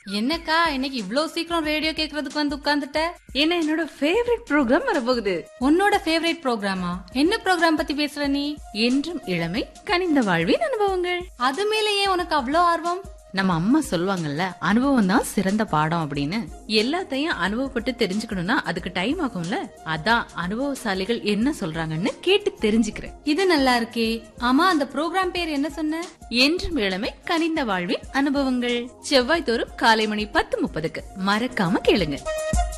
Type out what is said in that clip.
என்னக்கா இன்னைக்கு இவ்ளோ சீக்கிரம் ரேடியோ கேக்குறதுக்கு வந்து உட்கார்ந்துட்ட ஏன்னா என்னோட ஃபேவரட் ப்ரோக்ராம் வரப்போகுது உன்னோட ஃபேவரட் ப்ரோக்ராமா என்ன ப்ரோக்ராம் பத்தி பேசுற நீ என்றும் இளமை கனிந்த வாழ்வின் அனுபவங்கள் அது மேல ஏன் உனக்கு அவ்ளோ ஆர்வம் நம்ம அம்மா சொல்லுவாங்கல்ல அனுபவம் தான் சிறந்த பாடம் அப்படின்னு எல்லாத்தையும் அனுபவப்பட்டு தெரிஞ்சுக்கணும்னா அதுக்கு டைம் ஆகும்ல அதான் அனுபவசாலிகள் என்ன சொல்றாங்கன்னு கேட்டு தெரிஞ்சுக்கிறேன் இது நல்லா இருக்கே ஆமா அந்த ப்ரோக்ராம் பேர் என்ன சொன்ன என்றும் இளமை கனிந்த வாழ்வின் அனுபவங்கள் செவ்வாய் தோறும் காலை மணி பத்து முப்பதுக்கு மறக்காம கேளுங்க